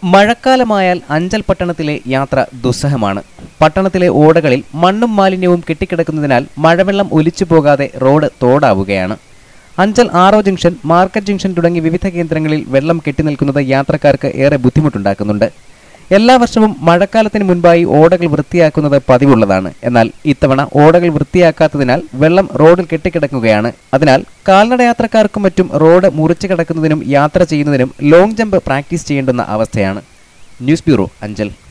മഴക്കാലമായാൽ അഞ്ചൽ പട്ടണത്തിലെ യാത്ര ദുസ്സഹമാണ് പട്ടണത്തിലെ ഓടകളിൽ മണ്ണും മാലിന്യവും കെട്ടിക്കിടക്കുന്നതിനാൽ മഴവെള്ളം ഒലിച്ചു പോകാതെ റോഡ് തോടാവുകയാണ് അഞ്ചൽ ആറോ ജംഗ്ഷൻ മാർക്കറ്റ് ജംഗ്ഷൻ തുടങ്ങി വിവിധ കേന്ദ്രങ്ങളിൽ വെള്ളം കെട്ടിനിൽക്കുന്നത് യാത്രക്കാർക്ക് ഏറെ ബുദ്ധിമുട്ടുണ്ടാക്കുന്നുണ്ട് എല്ലാ വർഷവും മഴക്കാലത്തിന് മുൻപായി ഓടകൾ വൃത്തിയാക്കുന്നത് പതിവുള്ളതാണ് എന്നാൽ ഇത്തവണ ഓടകൾ വൃത്തിയാക്കാത്തതിനാൽ വെള്ളം റോഡിൽ കെട്ടിക്കിടക്കുകയാണ് അതിനാൽ കാൽനട യാത്രക്കാർക്കും മറ്റും റോഡ് മുറിച്ചു കിടക്കുന്നതിനും യാത്ര ചെയ്യുന്നതിനും ലോങ് ജമ്പ് പ്രാക്ടീസ് ചെയ്യേണ്ടുന്ന അവസ്ഥയാണ് ന്യൂസ് ബ്യൂറോ അഞ്ചൽ